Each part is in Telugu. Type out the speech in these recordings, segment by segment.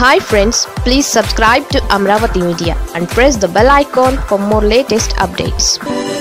hi friends please subscribe to Amaravati media and press the bell icon for more latest updates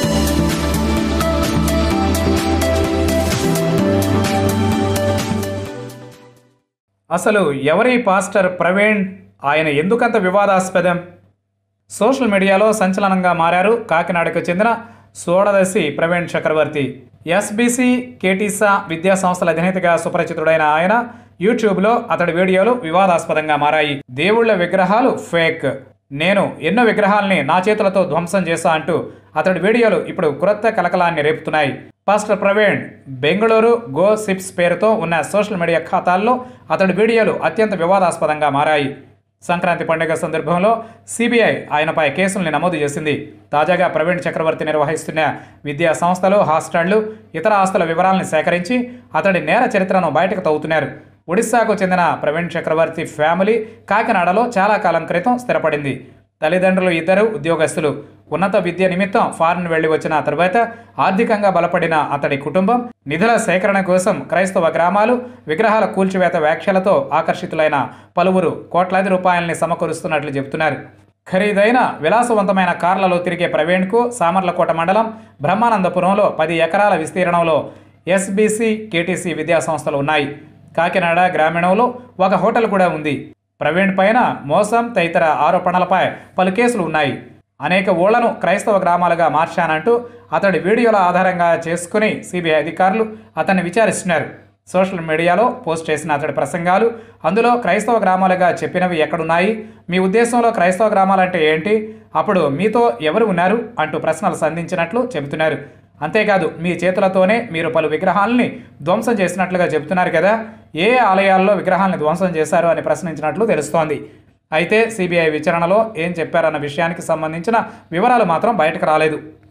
అసలు ఎవరి పాస్టర్ ప్రవీణ్ ఆయన ఎందుకంత వివాదాస్పదం సోషల్ మీడియాలో సంచలనంగా మారారు కాకినాడకు చెందిన సోడదశి ప్రవీణ్ చక్రవర్తి ఎస్బీసీ కేటీసా విద్యా సంస్థల అధినేతగా సుపరిచితుడైన ఆయన యూట్యూబ్లో అతడి వీడియోలు వివాదాస్పదంగా మారాయి దేవుళ్ళ విగ్రహాలు ఫేక్ నేను ఎన్నో విగ్రహాల్ని నా చేతులతో ధ్వంసం చేశా అంటూ అతడి వీడియోలు ఇప్పుడు క్రొత్త కలకలాన్ని రేపుతున్నాయి pastor Praveen Bengaluru gossips పేరుతో ఉన్న సోషల్ మీడియా ఖాతాల్లో అతడి వీడియోలు అత్యంత వివాదాస్పదంగా మారాయి సంక్రాంతి పండుగ సందర్భంలో సిబిఐ ఆయనపై కేసుల్ని నమోదు చేసింది తాజాగా ప్రవీణ్ చక్రవర్తి నిర్వహిస్తున్న విద్యా సంస్థలు హాస్టళ్లు ఇతర ఆస్తుల వివరాలను సేకరించి అతడి నేర చరిత్రను బయటకు తవ్వుతున్నారు ఒడిశాకు చెందిన ప్రవీణ్ చక్రవర్తి ఫ్యామిలీ కాకినాడలో చాలా కాలం క్రితం స్థిరపడింది తల్లిదండ్రులు ఇద్దరు ఉద్యోగస్తులు ఉన్నత విద్య నిమిత్తం ఫారిన్ వెళ్లి వచ్చిన తరువాత ఆర్థికంగా బలపడిన అతడి కుటుంబం నిధుల సేకరణ కోసం క్రైస్తవ గ్రామాలు విగ్రహాల కూల్చివేత వ్యాఖ్యలతో ఆకర్షితులైన పలువురు కోట్లాది రూపాయల్ని సమకూరుస్తున్నట్లు చెబుతున్నారు ఖరీదైన విలాసవంతమైన కార్లలో తిరిగే ప్రవీణ్కు సామర్లకోట మండలం బ్రహ్మానందపురంలో పది ఎకరాల విస్తీర్ణంలో ఎస్బీసీ కేటీసీ విద్యా సంస్థలు ఉన్నాయి కాకినాడ గ్రామీణంలో ఒక హోటల్ కూడా ఉంది ప్రవీణ్ పైన మోసం తదితర ఆరోపణలపై పలు కేసులు ఉన్నాయి అనేక ఊళ్లను క్రైస్తవ గ్రామాలుగా మార్చానంటూ అతడి వీడియోల ఆధారంగా చేసుకుని సిబిఐ అధికారులు అతన్ని విచారిస్తున్నారు సోషల్ మీడియాలో పోస్ట్ చేసిన అతడి ప్రసంగాలు అందులో క్రైస్తవ గ్రామాలుగా చెప్పినవి ఎక్కడున్నాయి మీ ఉద్దేశంలో క్రైస్తవ గ్రామాలంటే ఏంటి అప్పుడు మీతో ఎవరు ఉన్నారు అంటూ ప్రశ్నలు సంధించినట్లు చెబుతున్నారు అంతేకాదు మీ చేతులతోనే మీరు పలు విగ్రహాలని ధ్వంసం చేసినట్లుగా చెబుతున్నారు కదా ఏ ఆలయాల్లో విగ్రహాలను ధ్వంసం చేశారు అని ప్రశ్నించినట్లు తెలుస్తోంది అయితే సిబిఐ విచారణలో ఏం చెప్పారన్న విషయానికి సంబంధించిన వివరాలు మాత్రం బయటకు రాలేదు